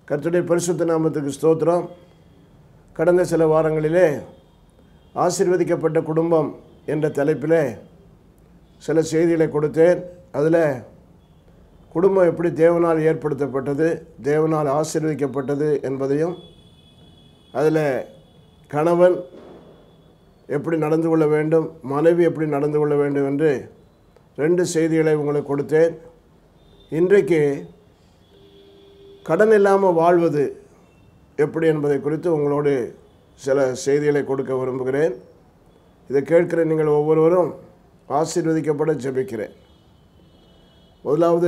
கர்த்தருடைய பரிசுத்த நாமத்துக்கு ஸ்தோத்திரம் கடந்த சில வாரங்களிலே ஆசீர்வதிக்கப்பட்ட குடும்பம் என்ற தலைப்பிலே சில செய்திகளை கொடுத்தேன் அதில் குடும்பம் எப்படி தேவனால் ஏற்படுத்தப்பட்டது தேவனால் ஆசீர்வதிக்கப்பட்டது என்பதையும் அதில் கணவன் எப்படி நடந்து கொள்ள வேண்டும் மனைவி எப்படி நடந்து கொள்ள வேண்டும் என்று ரெண்டு செய்திகளை உங்களுக்கு கொடுத்தேன் இன்றைக்கு கடன் இல்லாமல் வாழ்வது எப்படி என்பதை குறித்து உங்களோடு சில செய்திகளை கொடுக்க விரும்புகிறேன் இதை கேட்கிற நீங்கள் ஒவ்வொருவரும் ஆசீர்வதிக்கப்பட ஜெபிக்கிறேன் முதலாவது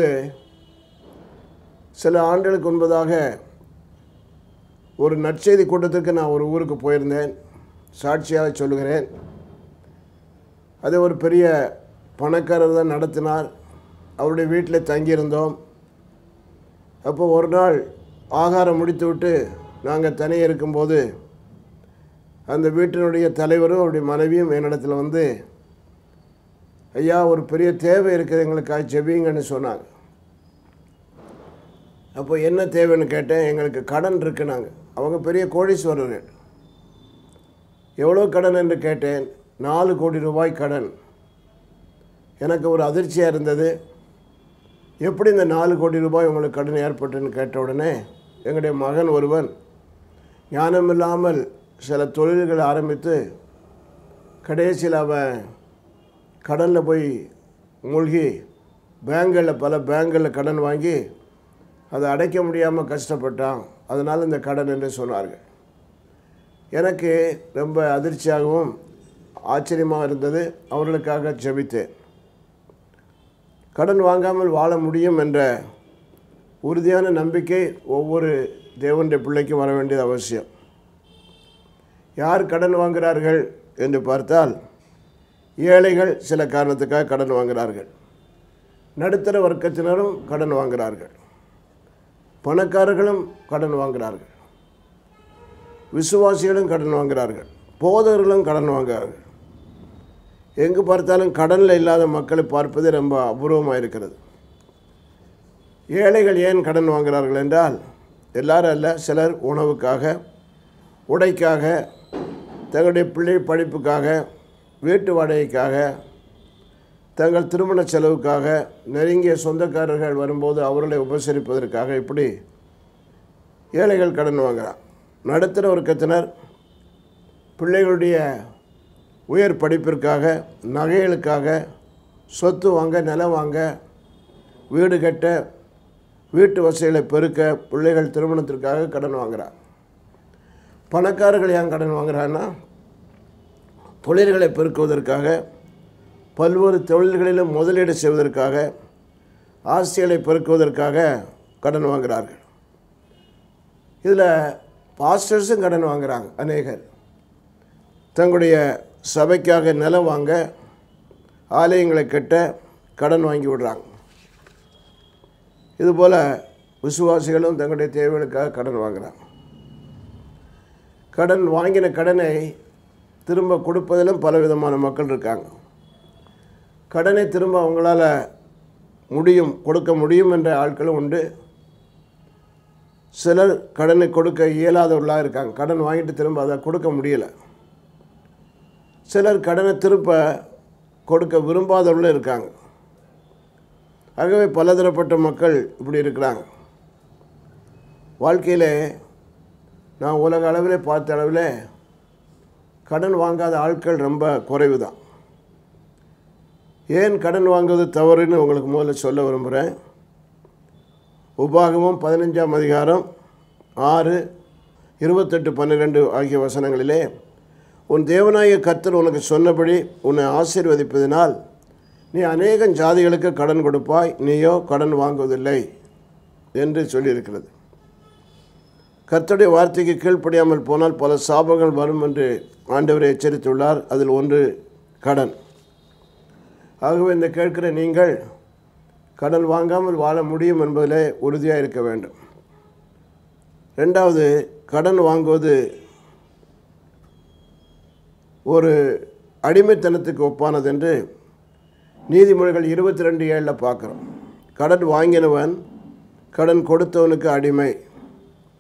சில ஆண்டுகளுக்கு முன்பதாக ஒரு நற்செய்தி கூட்டத்திற்கு நான் ஒரு ஊருக்கு போயிருந்தேன் சாட்சியாக சொல்லுகிறேன் அது ஒரு பெரிய பணக்காரர் தான் நடத்தினார் அவருடைய வீட்டில் தங்கியிருந்தோம் அப்போ ஒரு நாள் ஆகாரம் முடித்துவிட்டு நாங்கள் தனியாக இருக்கும்போது அந்த வீட்டினுடைய தலைவரும் அவருடைய மனைவியும் என்னிடத்தில் வந்து ஐயா ஒரு பெரிய தேவை இருக்குது எங்களுக்காக ஜெபிங்கன்னு சொன்னாங்க அப்போ என்ன தேவைன்னு கேட்டேன் எங்களுக்கு கடன் இருக்கு நாங்கள் அவங்க பெரிய கோடீஸ்வரர்கள் எவ்வளோ கடன் என்று கேட்டேன் நாலு கோடி ரூபாய் கடன் எனக்கு ஒரு அதிர்ச்சியாக இருந்தது எப்படி இந்த நாலு கோடி ரூபாய் உங்களுக்கு கடன் ஏற்பட்டுன்னு கேட்ட உடனே எங்களுடைய மகன் ஒருவன் ஞானமில்லாமல் சில தொழில்களை ஆரம்பித்து கடைசியில் அவன் கடனில் போய் மூழ்கி பேங்கில் பல பேங்கில் கடன் வாங்கி அதை அடைக்க முடியாமல் கஷ்டப்பட்டான் அதனால் இந்த கடன் என்று சொன்னார்கள் எனக்கு ரொம்ப அதிர்ச்சியாகவும் ஆச்சரியமாக இருந்தது அவர்களுக்காக ஜெபித்தேன் கடன் வாங்காமல் வாழ முடியும் என்ற உறுதியான நம்பிக்கை ஒவ்வொரு தேவனுடைய பிள்ளைக்கும் வர வேண்டியது அவசியம் யார் கடன் வாங்குகிறார்கள் என்று பார்த்தால் ஏழைகள் சில காரணத்துக்காக கடன் வாங்குகிறார்கள் நடுத்தர வர்க்கத்தினரும் கடன் வாங்குகிறார்கள் பணக்காரர்களும் கடன் வாங்குகிறார்கள் விசுவாசிகளும் கடன் வாங்குகிறார்கள் போதகர்களும் கடன் வாங்குகிறார்கள் எங்கு பார்த்தாலும் கடனில் இல்லாத மக்களை பார்ப்பது ரொம்ப அபூர்வமாக இருக்கிறது ஏழைகள் ஏன் கடன் வாங்குகிறார்கள் என்றால் எல்லாரும் அல்ல சிலர் உணவுக்காக உடைக்காக தங்களுடைய பிள்ளை படிப்புக்காக வீட்டு வாடகைக்காக தங்கள் திருமண செலவுக்காக நெருங்கிய சொந்தக்காரர்கள் வரும்போது அவர்களை உபசரிப்பதற்காக இப்படி ஏழைகள் கடன் வாங்குகிறார் நடுத்தர வர்க்கத்தினர் பிள்ளைகளுடைய உயர் படிப்பிற்காக நகைகளுக்காக சொத்து வாங்க நிலம் வாங்க வீடு கட்ட வீட்டு வசதிகளை பெருக்க பிள்ளைகள் திருமணத்திற்காக கடன் வாங்குகிறார் பணக்காரர்கள் ஏன் கடன் வாங்குறாங்கன்னா தொழில்களை பெருக்குவதற்காக பல்வேறு தொழில்களிலும் முதலீடு செய்வதற்காக ஆசைகளை பெருக்குவதற்காக கடன் வாங்குகிறார்கள் இதில் பாஸ்டர்ஸும் கடன் வாங்குகிறாங்க அநேகர் தங்களுடைய சபைக்காக நிலம் வாங்க ஆலயங்களை கட்ட கடன் வாங்கி விடுறாங்க இதுபோல் விசுவாசிகளும் தங்களுடைய தேவைகளுக்காக கடன் வாங்குகிறாங்க கடன் வாங்கின கடனை திரும்ப கொடுப்பதிலும் பலவிதமான மக்கள் இருக்காங்க கடனை திரும்ப அவங்களால முடியும் கொடுக்க முடியும் என்ற ஆட்களும் உண்டு சிலர் கடனை கொடுக்க இயலாதவர்களாக இருக்காங்க கடன் வாங்கிட்டு திரும்ப அதை கொடுக்க முடியலை சிலர் கடனை திரும்ப கொடுக்க விரும்பாதவர்களும் இருக்காங்க ஆகவே பலதரப்பட்ட மக்கள் இப்படி இருக்கிறாங்க வாழ்க்கையில் நான் உலக அளவில் பார்த்த அளவில் கடன் வாங்காத ஆட்கள் ரொம்ப குறைவு தான் ஏன் கடன் வாங்குவது தவறுன்னு உங்களுக்கு முதல்ல சொல்ல விரும்புகிறேன் உபாகமும் பதினஞ்சாம் அதிகாரம் ஆறு இருபத்தெட்டு பன்னிரெண்டு ஆகிய வசனங்களிலே உன் தேவனாய கர்த்தர் உனக்கு சொன்னபடி உன்னை ஆசீர்வதிப்பதினால் நீ அநேகம் ஜாதிகளுக்கு கடன் கொடுப்பாய் நீயோ கடன் வாங்குவதில்லை என்று சொல்லியிருக்கிறது கர்த்தருடைய வார்த்தைக்கு கீழ்ப்படியாமல் போனால் பல சாபங்கள் வரும் என்று ஆண்டவரை எச்சரித்துள்ளார் அதில் ஒன்று கடன் ஆகவே இந்த கேட்கிற நீங்கள் கடன் வாங்காமல் வாழ முடியும் என்பதிலே உறுதியாக இருக்க வேண்டும் ரெண்டாவது கடன் வாங்குவது ஒரு அடிமைத்தனத்துக்கு ஒப்பானது என்று நீதிமொழிகள் இருபத்தி ரெண்டு ஏழில் பார்க்குறோம் கடன் வாங்கினவன் கடன் கொடுத்தவனுக்கு அடிமை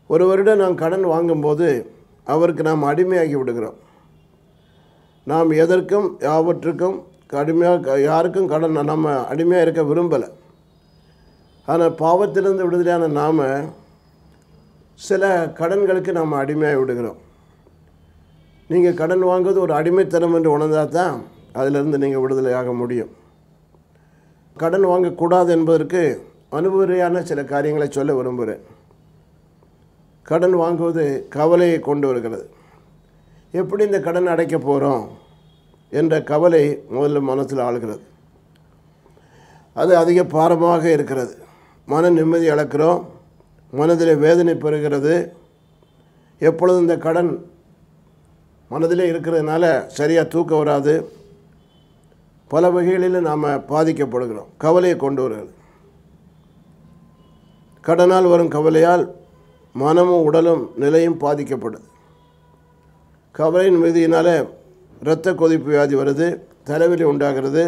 ஒருவரிடம் நாம் கடன் வாங்கும்போது அவருக்கு நாம் அடிமையாகி விடுகிறோம் நாம் எதற்கும் யாவற்றுக்கும் கடுமையாக யாருக்கும் கடன் நம்ம அடிமையாக இருக்க விரும்பலை ஆனால் பாவத்திலிருந்து விடுதலையான நாம் சில கடன்களுக்கு நாம் அடிமையாகி விடுகிறோம் நீங்கள் கடன் வாங்குவது ஒரு அடிமைத்தனம் என்று உணர்ந்தால் தான் அதிலிருந்து நீங்கள் விடுதலையாக முடியும் கடன் வாங்கக்கூடாது என்பதற்கு அனுபவியான சில காரியங்களை சொல்ல விரும்புகிறேன் கடன் வாங்குவது கவலையை கொண்டு வருகிறது எப்படி இந்த கடன் அடைக்க போகிறோம் என்ற கவலை முதல்ல மனசில் ஆளுகிறது அது அதிக பாரமாக இருக்கிறது மன நிம்மதி இழக்கிறோம் மனதில் வேதனை பெறுகிறது எப்பொழுதும் இந்த கடன் மனதிலே இருக்கிறதுனால சரியாக தூக்கம் வராது பல வகைகளில் நாம் பாதிக்கப்படுகிறோம் கவலையை கொண்டு வருகிறது கடனால் வரும் கவலையால் மனமும் உடலும் நிலையும் பாதிக்கப்படுது கவலையின் மீதியினால் இரத்த கொதிப்பு வியாதி வருது தலைவலி உண்டாகிறது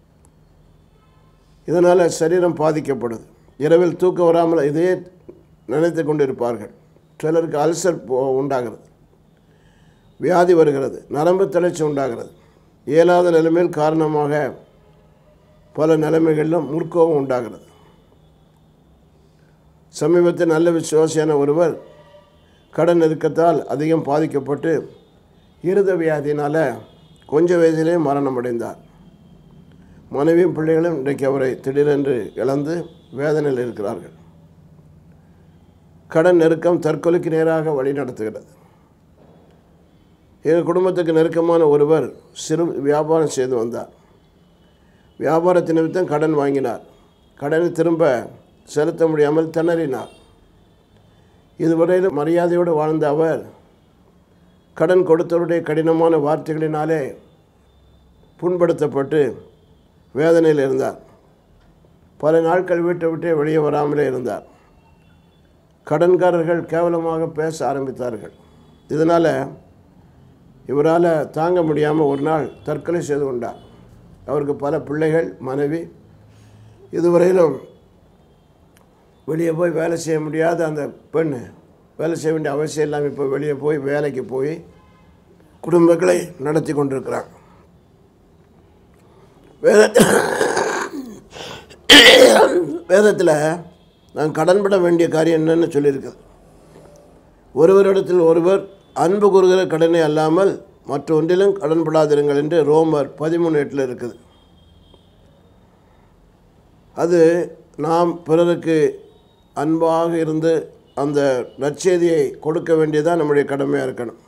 இதனால் சரீரம் பாதிக்கப்படுது இரவில் தூக்கம் வராமல் இதையே நினைத்து கொண்டு இருப்பார்கள் சிலருக்கு அல்சர் போ- உண்டாகிறது வியாதி வருகிறது நரம்பு தளர்ச்சி உண்டாகிறது இயலாத நிலைமையில் காரணமாக பல நிலைமைகளிலும் முற்கோபம் உண்டாகிறது சமீபத்தில் நல்ல விசுவாசியான ஒருவர் கடன் நெருக்கத்தால் அதிகம் பாதிக்கப்பட்டு இருத வியாதியினால் கொஞ்ச வயதிலே மரணம் அடைந்தார் மனைவியும் பிள்ளைகளும் இன்றைக்கு அவரை திடீரென்று இழந்து வேதனையில் இருக்கிறார்கள் கடன் நெருக்கம் தற்கொலைக்கு நேராக வழி நடத்துகிறது எங்கள் குடும்பத்துக்கு நெருக்கமான ஒருவர் சிறு வியாபாரம் செய்து வந்தார் வியாபாரத்து நிமித்தம் கடன் வாங்கினார் கடனை திரும்ப செலுத்த முடியாமல் திணறினார் இதுவரையிலும் மரியாதையோடு வாழ்ந்த அவர் கடன் கொடுத்தவருடைய கடினமான வார்த்தைகளினாலே புண்படுத்தப்பட்டு வேதனையில் இருந்தார் பல நாட்கள் வீட்டை விட்டே வெளியே வராமலே இருந்தார் கடன்காரர்கள் கேவலமாக பேச ஆரம்பித்தார்கள் இதனால் இவரால் தாங்க முடியாமல் ஒரு நாள் தற்கொலை செய்து கொண்டார் அவருக்கு பல பிள்ளைகள் மனைவி இதுவரையிலும் வெளியே போய் வேலை செய்ய முடியாத அந்த பெண் வேலை செய்ய வேண்டிய அவசியம் இல்லாமல் இப்போ வெளியே போய் வேலைக்கு போய் குடும்பங்களை நடத்தி கொண்டிருக்கிறாங்க வேத வேதத்தில் நான் கடன்பட வேண்டிய காரியம் என்னன்னு சொல்லியிருக்குது ஒருவரிடத்தில் ஒருவர் அன்பு கூறுகிற கடனை அல்லாமல் மற்றொன்றிலும் கடன்படாதிருங்கள் என்று ரோமர் பதிமூணு எட்டில் இருக்குது அது நாம் பிறருக்கு அன்பாக இருந்து அந்த நற்செய்தியை கொடுக்க வேண்டியதான் நம்முடைய கடமையாக இருக்கணும்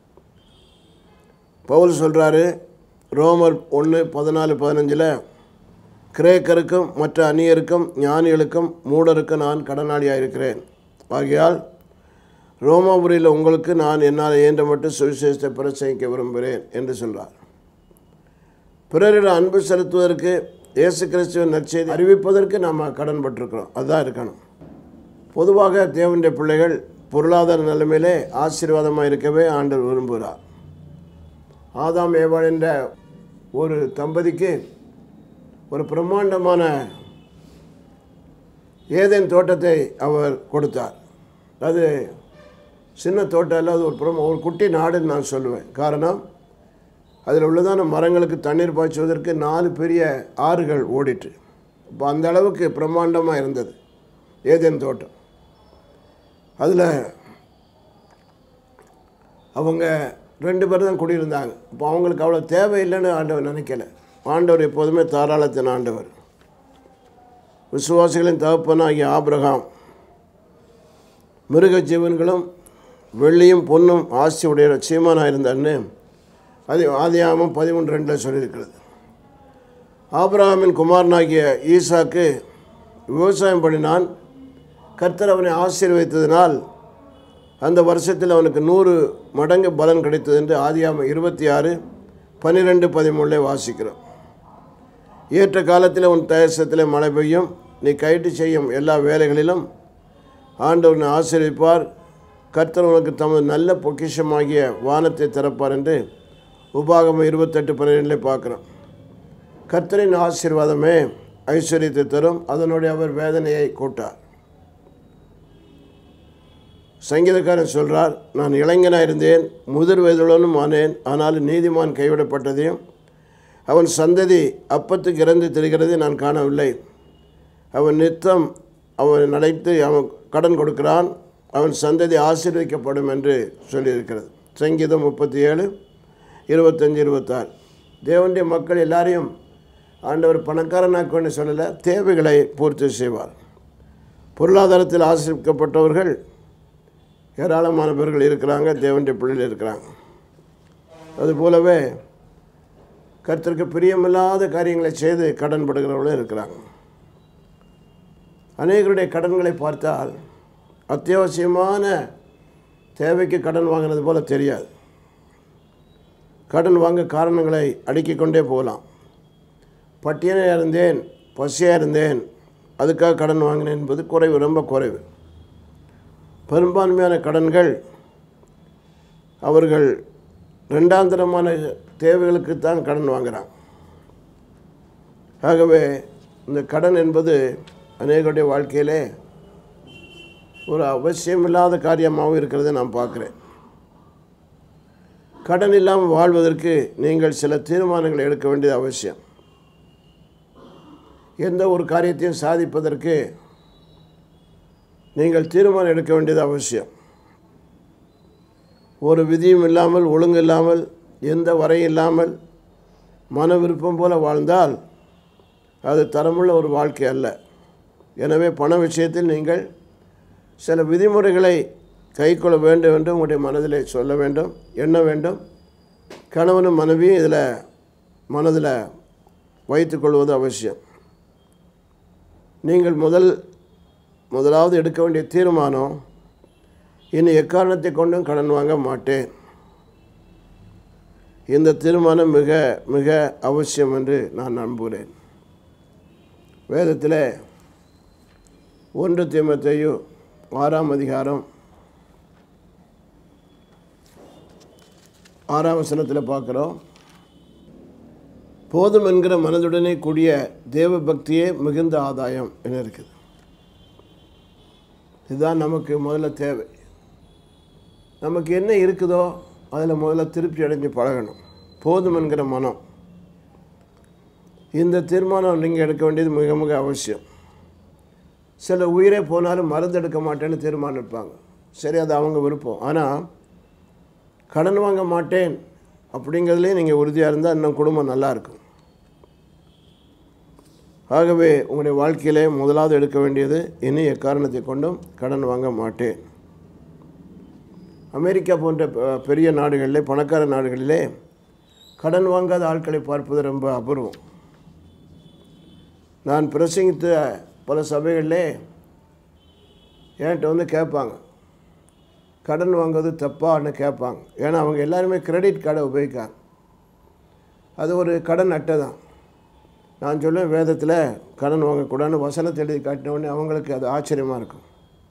பவுல் சொல்கிறாரு ரோமர் ஒன்று பதினாலு பதினஞ்சில் கிரேக்கருக்கும் மற்ற அந்நியருக்கும் ஞானிகளுக்கும் மூடருக்கும் நான் கடனாளியாக இருக்கிறேன் ஆகையால் ரோமாபுரியில் உங்களுக்கு நான் என்னால் இயன்ற மட்டும் சுவிசேஷத்தை பிரசங்கிக்க விரும்புகிறேன் என்று சொல்றார் பிறரிடம் அன்பு செலுத்துவதற்கு இயேசு கிறிஸ்துவின் நற்செய்தி அறிவிப்பதற்கு நாம் கடன்பட்டிருக்கிறோம் அதுதான் இருக்கணும் பொதுவாக தேவனுடைய பிள்ளைகள் பொருளாதார நிலைமையிலே ஆசீர்வாதமாக இருக்கவே ஆண்டவர் விரும்புகிறார் ஆதாம் ஏவாள் என்ற ஒரு தம்பதிக்கு ஒரு பிரம்மாண்டமான ஏதேன் தோட்டத்தை அவர் கொடுத்தார் அது சின்ன தோட்டம் இல்லை அது ஒரு பிரம ஒரு குட்டி நாடுன்னு நான் சொல்லுவேன் காரணம் அதில் உள்ளதான மரங்களுக்கு தண்ணீர் பாய்ச்சுவதற்கு நாலு பெரிய ஆறுகள் ஓடிட்டு இப்போ அந்த அளவுக்கு பிரம்மாண்டமாக இருந்தது ஏதேன் தோட்டம் அதில் அவங்க ரெண்டு பேர் தான் குடியிருந்தாங்க இப்போ அவங்களுக்கு அவ்வளோ தேவையில்லைன்னு ஆண்டவர் நினைக்கல ஆண்டவர் எப்போதுமே தாராளத்தின் ஆண்டவர் விசுவாசிகளின் தகப்பனாகிய ஆபிரகாம் மிருக ஜீவன்களும் வெள்ளியும் பொன்னும் ஆசி உடைய சீமானாக இருந்தான்னு அது ஆதியாமம் பதிமூன்று ரெண்டில் சொல்லியிருக்கிறது ஆபிரகாமின் குமாரனாகிய ஈசாக்கு விவசாயம் பண்ணினான் கர்த்தர் அவனை ஆசீர்வதித்ததினால் அந்த வருஷத்தில் அவனுக்கு நூறு மடங்கு பலன் கிடைத்தது என்று ஆதியாமம் இருபத்தி ஆறு பன்னிரெண்டு பதிமூணில் வாசிக்கிறோம் ஏற்ற காலத்தில் உன் தேசத்தில் மழை பெய்யும் நீ கைட்டு செய்யும் எல்லா வேலைகளிலும் ஆண்டவர் உன்னை ஆசீர்விப்பார் கர்த்தர் உனக்கு தமது நல்ல பொக்கிஷமாகிய வானத்தை திறப்பார் என்று உபாகமம் இருபத்தெட்டு பன்னிரெண்டில் பார்க்குறோம் கர்த்தரின் ஆசீர்வாதமே ஐஸ்வர்யத்தை தரும் அதனுடைய அவர் வேதனையை கூட்டார் சங்கீதக்காரன் சொல்கிறார் நான் இளைஞனாக இருந்தேன் முதிர் வயதுடனும் ஆனேன் ஆனாலும் நீதிமான் கைவிடப்பட்டதையும் அவன் சந்ததி அப்பத்துக்கு இறந்து திரிகிறதை நான் காணவில்லை அவன் நித்தம் அவன் நடத்தி அவன் கடன் கொடுக்கிறான் அவன் சந்ததி ஆசீர்வதிக்கப்படும் என்று சொல்லியிருக்கிறது சங்கீதம் முப்பத்தி ஏழு இருபத்தஞ்சி இருபத்தாறு தேவனுடைய மக்கள் எல்லாரையும் ஆண்டவர் பணக்காரனாக்கொண்டு சொல்லலை தேவைகளை பூர்த்தி செய்வார் பொருளாதாரத்தில் ஆசிரிக்கப்பட்டவர்கள் ஏராளமான பேர்கள் இருக்கிறாங்க தேவனுடைய பிள்ளைகள் இருக்கிறாங்க அதுபோலவே கர்த்தருக்கு பிரியமில்லாத காரியங்களை செய்து கடன் படுகிறவர்களும் இருக்கிறாங்க அநேகருடைய கடன்களை பார்த்தால் அத்தியாவசியமான தேவைக்கு கடன் வாங்கினது போல தெரியாது கடன் வாங்க காரணங்களை அடுக்கிக் கொண்டே போகலாம் பட்டியனாக இருந்தேன் பசியாக இருந்தேன் அதுக்காக கடன் வாங்கினேன் என்பது குறைவு ரொம்ப குறைவு பெரும்பான்மையான கடன்கள் அவர்கள் ரெண்டாந்தரமான தேவைகளுக்கு தான் கடன் வாங்குகிறாங்க ஆகவே இந்த கடன் என்பது அநேகருடைய வாழ்க்கையிலே ஒரு அவசியமில்லாத காரியமாகவும் இருக்கிறதை நான் பார்க்குறேன் கடன் இல்லாமல் வாழ்வதற்கு நீங்கள் சில தீர்மானங்களை எடுக்க வேண்டியது அவசியம் எந்த ஒரு காரியத்தையும் சாதிப்பதற்கு நீங்கள் தீர்மானம் எடுக்க வேண்டியது அவசியம் ஒரு விதியும் இல்லாமல் ஒழுங்கு இல்லாமல் எந்த வரையும் இல்லாமல் மன விருப்பம் போல வாழ்ந்தால் அது தரமுள்ள ஒரு வாழ்க்கை அல்ல எனவே பண விஷயத்தில் நீங்கள் சில விதிமுறைகளை கைக்கொள்ள வேண்டும் என்று உங்களுடைய மனதில் சொல்ல வேண்டும் எண்ண வேண்டும் கணவனும் மனைவியும் இதில் மனதில் வைத்துக்கொள்வது அவசியம் நீங்கள் முதல் முதலாவது எடுக்க வேண்டிய தீர்மானம் இனி எக்காரணத்தை கொண்டும் கடன் வாங்க மாட்டேன் இந்த தீர்மானம் மிக மிக அவசியம் என்று நான் நம்புகிறேன் வேதத்தில் ஒன்று தீமத்தையு ஆறாம் அதிகாரம் ஆறாம் வசனத்தில் பார்க்குறோம் போதும் என்கிற மனதுடனே கூடிய தேவ பக்தியே மிகுந்த ஆதாயம் என இருக்குது இதுதான் நமக்கு முதல்ல தேவை நமக்கு என்ன இருக்குதோ அதில் முதல்ல திருப்தி அடைஞ்சு பழகணும் போதும் என்கிற மனம் இந்த தீர்மானம் நீங்கள் எடுக்க வேண்டியது மிக மிக அவசியம் சில உயிரே போனாலும் மருந்து எடுக்க மாட்டேன்னு தீர்மானம் எடுப்பாங்க சரி அது அவங்க விருப்பம் ஆனால் கடன் வாங்க மாட்டேன் அப்படிங்கிறதுலேயே நீங்கள் உறுதியாக இருந்தால் இன்னும் குடும்பம் நல்லா இருக்கும் ஆகவே உங்களுடைய வாழ்க்கையிலே முதலாவது எடுக்க வேண்டியது இனி எக்காரணத்தை கொண்டும் கடன் வாங்க மாட்டேன் அமெரிக்கா போன்ற ப- பெரிய நாடுகளிலே பணக்கார நாடுகளிலே கடன் வாங்காத ஆட்களை பார்ப்பது ரொம்ப அபூர்வம் நான் பிரசங்கித்த பல சபைகளிலே என்கிட்ட வந்து கேட்பாங்க கடன் வாங்குவது தப்பான்னு கேட்பாங்க ஏன்னா அவங்க எல்லாருமே கிரெடிட் கார்டை உபயோகிக்காங்க அது ஒரு கடன் அட்டை தான் நான் சொல்லுவேன் வேதத்தில் கடன் வாங்கக்கூடாதுன்னு வசனத்தை எழுதி காட்டின உடனே அவங்களுக்கு அது ஆச்சரியமாக இருக்கும்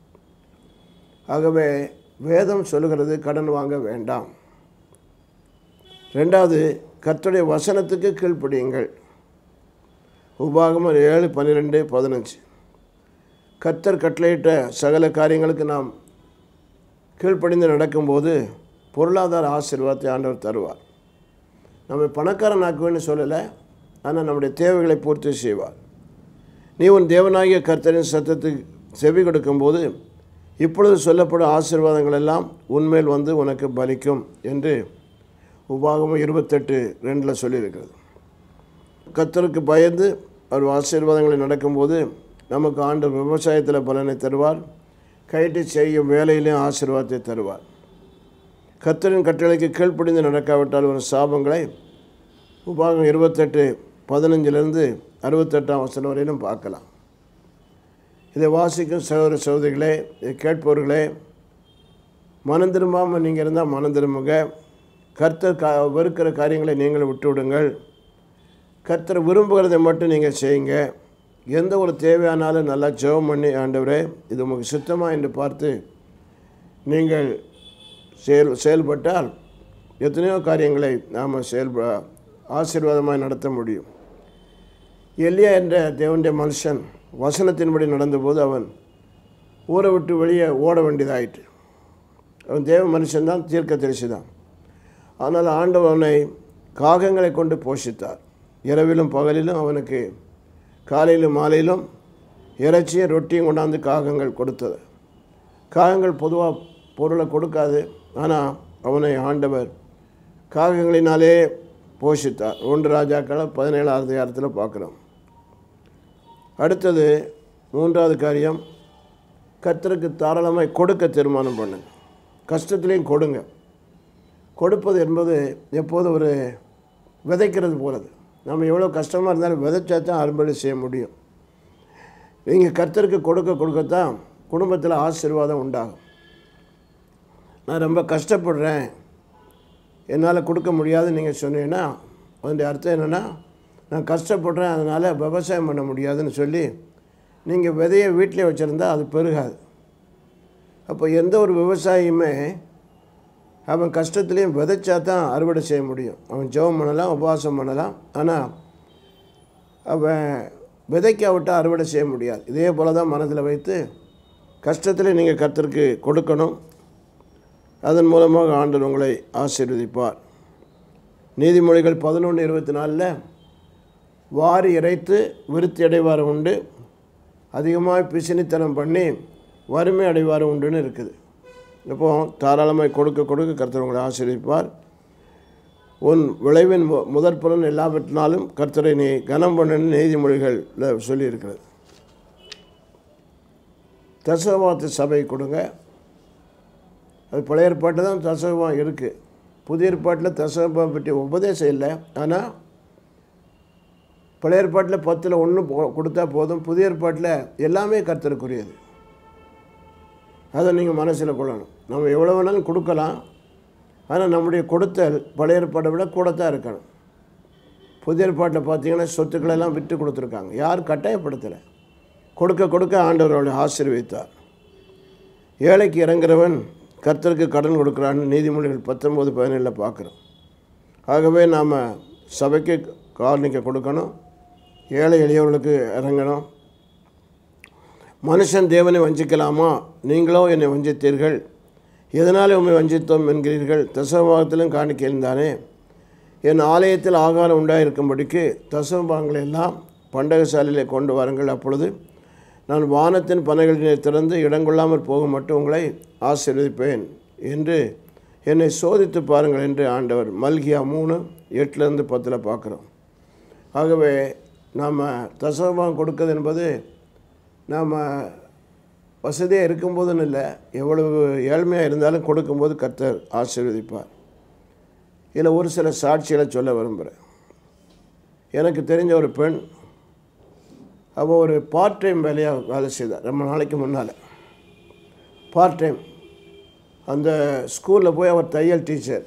ஆகவே வேதம் சொல்லுகிறது கடன் வாங்க வேண்டாம் ரெண்டாவது கர்த்தருடைய வசனத்துக்கு கீழ்ப்படியுங்கள் உபாகமம் ஏழு பன்னிரெண்டு பதினஞ்சு கர்த்தர் கட்டளையிட்ட சகல காரியங்களுக்கு நாம் கீழ்ப்படிந்து நடக்கும்போது பொருளாதார ஆசீர்வாதத்தை ஆண்டவர் தருவார் நம்ம பணக்காரன் ஆக்குவேன்னு சொல்லலை ஆனால் நம்முடைய தேவைகளை பூர்த்தி செய்வார் நீ உன் தேவனாகிய கர்த்தரின் சத்தத்துக்கு செவி கொடுக்கும்போது இப்பொழுது சொல்லப்படும் ஆசீர்வாதங்கள் எல்லாம் உன்மேல் வந்து உனக்கு பலிக்கும் என்று உபாகமம் இருபத்தெட்டு ரெண்டில் சொல்லியிருக்கிறது கர்த்தருக்கு பயந்து அவர் ஆசீர்வாதங்களை நடக்கும்போது நமக்கு ஆண்டு விவசாயத்தில் பலனை தருவார் கைட்டு செய்யும் வேலையிலையும் ஆசீர்வாதத்தை தருவார் கர்த்தரின் கட்டளைக்கு கீழ்ப்படிந்து நடக்காவிட்டால் வரும் சாபங்களை உபாகம் இருபத்தெட்டு பதினஞ்சிலிருந்து அறுபத்தெட்டாம் வசனம் வரையிலும் பார்க்கலாம் இதை வாசிக்கும் சகோதர சகோதரிகளே இதை கேட்பவர்களே மனம் திரும்பாமல் நீங்கள் இருந்தால் மனம் திரும்புங்க கர்த்தர் கா வெறுக்கிற காரியங்களை நீங்களும் விட்டு விடுங்கள் கர்த்தர் விரும்புகிறதை மட்டும் நீங்கள் செய்யுங்க எந்த ஒரு தேவையானாலும் நல்லா ஜெபம் பண்ணி ஆண்டவரே இது உங்களுக்கு சுத்தமாக என்று பார்த்து நீங்கள் செயல் செயல்பட்டால் எத்தனையோ காரியங்களை நாம் செயல்ப ஆசீர்வாதமாக நடத்த முடியும் எலியா என்ற தேவனுடைய மனுஷன் வசனத்தின்படி நடந்தபோது அவன் ஊரை விட்டு வெளியே ஓட வேண்டியதாயிற்று அவன் தேவ மனுஷன்தான் தீர்க்க தரிசி தான் ஆனால் ஆண்டவர் அவனை காகங்களை கொண்டு போஷித்தார் இரவிலும் பகலிலும் அவனுக்கு காலையிலும் மாலையிலும் இறைச்சியும் ரொட்டியும் கொண்டாந்து காகங்கள் கொடுத்தது காகங்கள் பொதுவாக பொருளை கொடுக்காது ஆனால் அவனை ஆண்டவர் காகங்களினாலே போஷித்தார் ஒன்று ராஜாக்களை பதினேழாவது அதிகாரத்தில் பார்க்குறோம் அடுத்தது மூன்றாவது காரியம் கர்த்தருக்கு தாராளமாய் கொடுக்க தீர்மானம் பண்ணுங்க கஷ்டத்துலேயும் கொடுங்க கொடுப்பது என்பது எப்போது ஒரு விதைக்கிறது போலது நம்ம எவ்வளோ கஷ்டமாக இருந்தாலும் விதைச்சா தான் அறுவடை செய்ய முடியும் நீங்கள் கர்த்தருக்கு கொடுக்க கொடுக்கத்தான் குடும்பத்தில் ஆசீர்வாதம் உண்டாகும் நான் ரொம்ப கஷ்டப்படுறேன் என்னால் கொடுக்க முடியாதுன்னு நீங்கள் சொன்னீங்கன்னா அதனுடைய அர்த்தம் என்னென்னா நான் கஷ்டப்படுறேன் அதனால் விவசாயம் பண்ண முடியாதுன்னு சொல்லி நீங்கள் விதையை வீட்டிலே வச்சுருந்தா அது பெருகாது அப்போ எந்த ஒரு விவசாயியுமே அவன் கஷ்டத்துலேயும் விதைச்சா தான் அறுவடை செய்ய முடியும் அவன் ஜெபம் பண்ணலாம் உபவாசம் பண்ணலாம் ஆனால் அவன் விதைக்காவிட்டால் அறுவடை செய்ய முடியாது இதே போல் தான் மனதில் வைத்து கஷ்டத்தில் நீங்கள் கர்த்தருக்கு கொடுக்கணும் அதன் மூலமாக ஆண்டவர் உங்களை ஆசீர்வதிப்பார் நீதிமொழிகள் பதினொன்று இருபத்தி நாலில் வாரி இறைத்து விருத்தி அடைவார் உண்டு அதிகமாக பிசினித்தனம் பண்ணி வறுமை அடைவார் உண்டுன்னு இருக்குது இப்போ தாராளமாய் கொடுக்க கொடுக்க கர்த்தர் உங்களை ஆசீர்வதிப்பார் உன் விளைவின் மு- முதற் பலன் எல்லாவற்றினாலும் கர்த்தரை நீ கனம் பண்ணு நீதிமொழிகளில் சொல்லியிருக்கிறது தசவாத்து சபை கொடுங்க அது பழைய ஏற்பாட்டு தான் தசவம் இருக்குது புதிய ஏற்பாட்டில் தசவம் பற்றி உபதேசம் இல்லை ஆனால் பழைய ஏற்பாட்டில் பத்தில் ஒன்று கொடுத்தா போதும் புதிய ஏற்பாட்டில் எல்லாமே கர்த்தருக்குரியது அதை நீங்கள் மனசில் கொள்ளணும் நம்ம எவ்வளோ வேணாலும் கொடுக்கலாம் ஆனால் நம்முடைய கொடுத்தல் பழைய ஏற்பாட்டை விட கூடத்தான் இருக்கணும் புதிய ஏற்பாட்டில் பார்த்தீங்கன்னா சொத்துக்களெல்லாம் விட்டு கொடுத்துருக்காங்க யாரும் கட்டாயப்படுத்தலை கொடுக்க கொடுக்க ஆண்டவர் அவளை ஆசீர்வதித்தார் ஏழைக்கு இறங்குறவன் கர்த்தருக்கு கடன் கொடுக்குறான்னு நீதிமொழிகள் பத்தொம்போது பதினேழில் பார்க்குறோம் ஆகவே நாம் சபைக்கு காலனிக்க கொடுக்கணும் ஏழை எளியவர்களுக்கு இறங்கணும் மனுஷன் தேவனை வஞ்சிக்கலாமா நீங்களோ என்னை வஞ்சித்தீர்கள் எதனால் உண்மை வஞ்சித்தோம் என்கிறீர்கள் தசவபாகத்திலும் காணிக்கைந்தானே என் ஆலயத்தில் ஆகாரம் உண்டாயிருக்கும்படிக்கு தசவபாகங்களை எல்லாம் பண்டகசாலையிலே கொண்டு வாருங்கள் அப்பொழுது நான் வானத்தின் பனைகளினை திறந்து இடங்கொள்ளாமல் போக மட்டும் உங்களை ஆசீர்வதிப்பேன் என்று என்னை சோதித்து பாருங்கள் என்று ஆண்டவர் மல்கியா மூணு எட்டுலேருந்து பத்தில் பார்க்குறோம் ஆகவே நாம் தசவபாகம் கொடுக்கிறது என்பது நாம் வசதியாக இருக்கும்போதுன்னு இல்லை எவ்வளவு ஏழ்மையாக இருந்தாலும் கொடுக்கும்போது கர்த்தர் ஆசீர்வதிப்பார் இதில் ஒரு சில சாட்சிகளை சொல்ல விரும்புகிறேன் எனக்கு தெரிஞ்ச ஒரு பெண் அவள் ஒரு பார்ட் டைம் வேலையாக வேலை செய்தார் ரொம்ப நாளைக்கு முன்னால் பார்ட் டைம் அந்த ஸ்கூலில் போய் அவர் தையல் டீச்சர்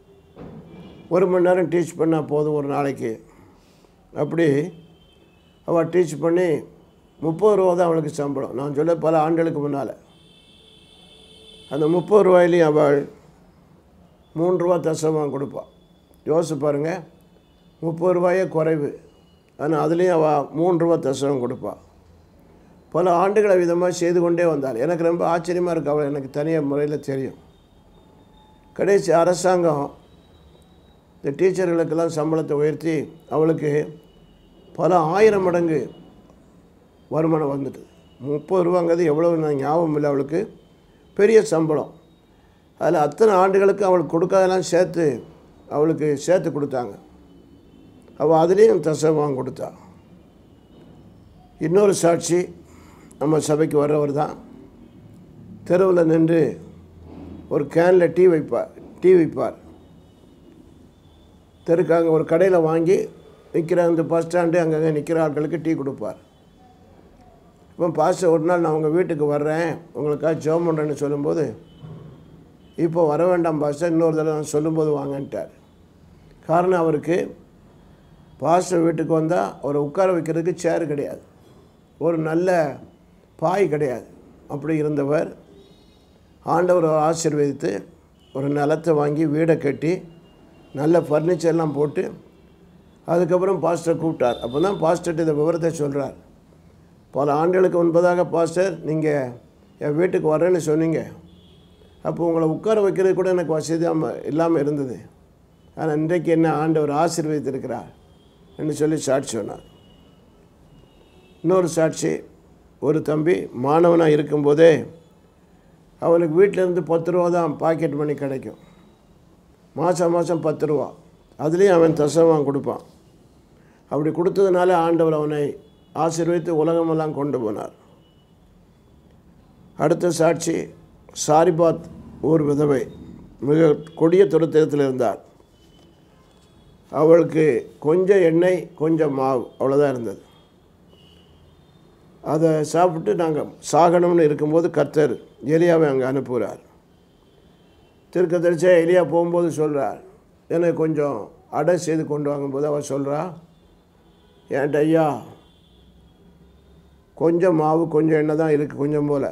ஒரு மணி நேரம் டீச் பண்ணால் போதும் ஒரு நாளைக்கு அப்படி அவள் டீச் பண்ணி முப்பது ரூபா தான் அவளுக்கு சம்பளம் நான் சொல்ல பல ஆண்டுகளுக்கு முன்னால் அந்த முப்பது ரூபாயிலையும் அவள் மூணு ரூபா தசமாக கொடுப்பாள் யோசிச்சு பாருங்க முப்பது ரூபாயே குறைவு ஆனால் அதுலேயும் அவள் மூணு ரூபா தசவம் கொடுப்பாள் பல ஆண்டுகளை விதமாக செய்து கொண்டே வந்தாள் எனக்கு ரொம்ப ஆச்சரியமாக இருக்கு அவள் எனக்கு தனியாக முறையில் தெரியும் கடைசி அரசாங்கம் இந்த டீச்சர்களுக்கெல்லாம் சம்பளத்தை உயர்த்தி அவளுக்கு பல ஆயிரம் மடங்கு வருமானம் வந்துட்டு முப்பது ரூபாங்கிறது எவ்வளோ நான் ஞாபகம் இல்லை அவளுக்கு பெரிய சம்பளம் அதில் அத்தனை ஆண்டுகளுக்கு அவளுக்கு கொடுக்காதெல்லாம் சேர்த்து அவளுக்கு சேர்த்து கொடுத்தாங்க அவள் அதுலேயும் தசவாங்க கொடுத்தா இன்னொரு சாட்சி நம்ம சபைக்கு வர்றவர் தான் தெருவில் நின்று ஒரு கேனில் டீ வைப்பார் டீ வைப்பார் தெருக்காங்க ஒரு கடையில் வாங்கி நிற்கிற அந்த பஸ் ஸ்டாண்டு அங்கங்கே நிற்கிற ஆட்களுக்கு டீ கொடுப்பார் இப்போ பாஸ்டர் ஒரு நாள் நான் உங்கள் வீட்டுக்கு வர்றேன் உங்களுக்காக ஜெபம் பண்ணுறேன்னு சொல்லும்போது இப்போ வர வேண்டாம் பாஸ்டர் இன்னொரு தடவை நான் சொல்லும்போது வாங்கன்ட்டார் காரணம் அவருக்கு பாஸ்டர் வீட்டுக்கு வந்தால் அவரை உட்கார வைக்கிறதுக்கு சேர் கிடையாது ஒரு நல்ல பாய் கிடையாது அப்படி இருந்தவர் ஆண்டவர் ஆசீர்வதித்து ஒரு நிலத்தை வாங்கி வீடை கட்டி நல்ல ஃபர்னிச்சர்லாம் போட்டு அதுக்கப்புறம் பாஸ்டர் கூப்பிட்டார் அப்போ தான் பாஸ்டர்கிட்ட இந்த விவரத்தை சொல்கிறார் பல ஆண்டுகளுக்கு முன்பதாக பாஸ்டர் நீங்கள் என் வீட்டுக்கு வரேன்னு சொன்னீங்க அப்போ உங்களை உட்கார வைக்கிறது கூட எனக்கு வசதியாக இல்லாமல் இருந்தது ஆனால் இன்றைக்கு என்ன ஆண்டவர் ஆசீர்வதித்திருக்கிறார் என்று சொல்லி சாட்சி சொன்னார் இன்னொரு சாட்சி ஒரு தம்பி மாணவனாக இருக்கும்போதே அவனுக்கு வீட்டிலேருந்து பத்து ரூபா தான் பாக்கெட் மணி கிடைக்கும் மாதம் மாதம் பத்து ரூபா அதுலேயும் அவன் தசமாக கொடுப்பான் அப்படி கொடுத்ததுனால ஆண்டவர் அவனை ஆசீர்வதித்து உலகமெல்லாம் கொண்டு போனார் அடுத்த சாட்சி சாரிபாத் ஊர் விதவை மிக கொடிய துரத்திரத்தில் இருந்தார் அவளுக்கு கொஞ்சம் எண்ணெய் கொஞ்சம் மாவு அவ்வளோதான் இருந்தது அதை சாப்பிட்டு நாங்கள் சாகணும்னு இருக்கும்போது கர்த்தர் எலியாவை அங்கே அனுப்புகிறார் திருக்க தெரிச்சா எலியா போகும்போது சொல்கிறார் எனக்கு கொஞ்சம் அடை செய்து கொண்டு வாங்கும்போது அவர் சொல்கிறா ஏன்ட்ட ஐயா கொஞ்சம் மாவு கொஞ்சம் எண்ணெய் தான் இருக்குது கொஞ்சம் போல்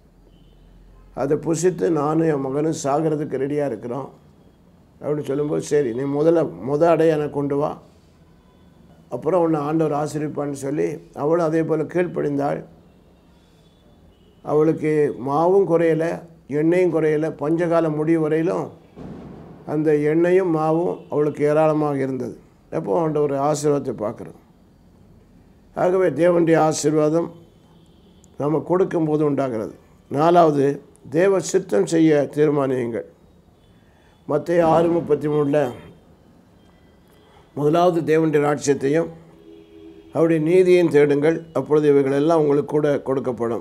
அதை புசித்து நானும் என் மகனும் சாகிறதுக்கு ரெடியாக இருக்கிறோம் அப்படின்னு சொல்லும்போது சரி நீ முதல்ல முத அடைய எனக்கு கொண்டு வா அப்புறம் உன்னை ஆண்டவர் ஆசிரிப்பான்னு சொல்லி அவளும் அதே போல் கீழ்ப்படிந்தாள் அவளுக்கு மாவும் குறையலை எண்ணெயும் குறையலை பஞ்சகால முடிவு வரையிலும் அந்த எண்ணெயும் மாவும் அவளுக்கு ஏராளமாக இருந்தது எப்போ அவன்கிட்ட ஒரு ஆசீர்வாதத்தை பார்க்குறோம் ஆகவே தேவனுடைய ஆசீர்வாதம் நம்ம கொடுக்கும்போது உண்டாகிறது நாலாவது தேவ சித்தம் செய்ய தீர்மானியுங்கள் மற்ற ஆறு முப்பத்தி மூணில் முதலாவது தேவனுடைய ராட்சியத்தையும் அவருடைய நீதியையும் தேடுங்கள் அப்பொழுது இவைகள் எல்லாம் உங்களுக்கு கூட கொடுக்கப்படும்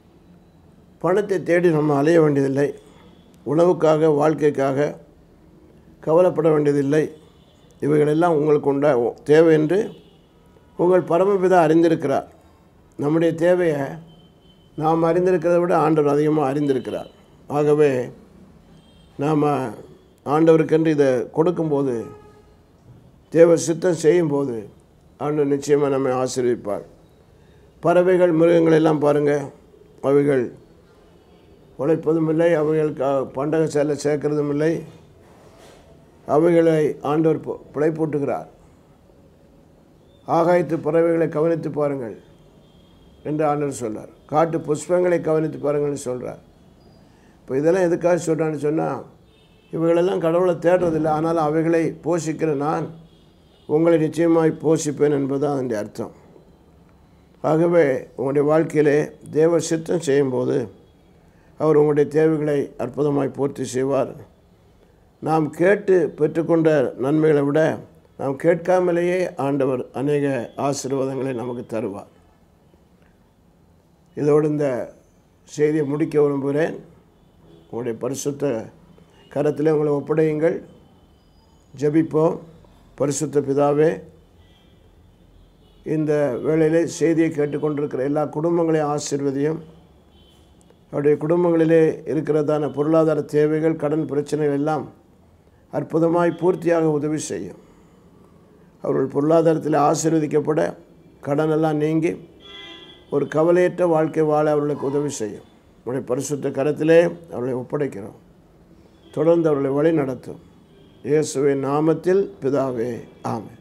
பணத்தை தேடி நம்ம அலைய வேண்டியதில்லை உணவுக்காக வாழ்க்கைக்காக கவலைப்பட வேண்டியதில்லை இவைகளெல்லாம் உங்களுக்கு உண்டா தேவை என்று உங்கள் பரமபிதா அறிந்திருக்கிறார் நம்முடைய தேவையை நாம் அறிந்திருக்கிறதை விட ஆண்டவர் அதிகமாக அறிந்திருக்கிறார் ஆகவே நாம் ஆண்டவருக்கென்று இதை கொடுக்கும்போது தேவ சித்தம் செய்யும்போது ஆண்டவர் நிச்சயமாக நம்மை ஆசீர்விப்பார் பறவைகள் மிருகங்கள் எல்லாம் பாருங்கள் அவைகள் உழைப்பதும் இல்லை அவைகள் க- பண்டக சேலை சேர்க்கிறதும் இல்லை அவைகளை ஆண்டவர் பு- பிழைப்பூட்டுகிறார் ஆகாயத்து பறவைகளை கவனித்து பாருங்கள் என்று ஆண்டவர் சொல்றார் காட்டு புஷ்பங்களை கவனித்து பாருங்கள்னு சொல்கிறார் இப்போ இதெல்லாம் எதுக்காக சொல்கிறான்னு சொன்னால் இவைகளெல்லாம் கடவுளை தேடுறதில்லை ஆனால் அவைகளை போஷிக்கிற நான் உங்களை நிச்சயமாய் போஷிப்பேன் என்பதுதான் அதனுடைய அர்த்தம் ஆகவே உங்களுடைய வாழ்க்கையிலே தேவ சித்தம் செய்யும்போது அவர் உங்களுடைய தேவைகளை அற்புதமாய் பூர்த்தி செய்வார் நாம் கேட்டு பெற்றுக்கொண்ட நன்மைகளை விட நாம் கேட்காமலேயே ஆண்டவர் அநேக ஆசீர்வாதங்களை நமக்கு தருவார் இதோடு இந்த செய்தியை முடிக்க விரும்புகிறேன் உங்களுடைய பரிசுத்த கரத்தில் உங்களை ஒப்படையுங்கள் ஜெபிப்போம் பரிசுத்த பிதாவே இந்த வேளையிலே செய்தியை கேட்டுக்கொண்டிருக்கிற எல்லா குடும்பங்களையும் ஆசீர்வதியும் அவருடைய குடும்பங்களிலே இருக்கிறதான பொருளாதார தேவைகள் கடன் பிரச்சனைகள் எல்லாம் அற்புதமாய் பூர்த்தியாக உதவி செய்யும் அவர்கள் பொருளாதாரத்தில் ஆசீர்வதிக்கப்பட கடனெல்லாம் நீங்கி ஒரு கவலையற்ற வாழ்க்கை வாழ அவர்களுக்கு உதவி செய்யும் உடைய பரிசுத்த கரத்திலே அவர்களை ஒப்படைக்கிறோம் தொடர்ந்து அவர்களை வழி நடத்தும் இயேசுவின் நாமத்தில் பிதாவே ஆமென்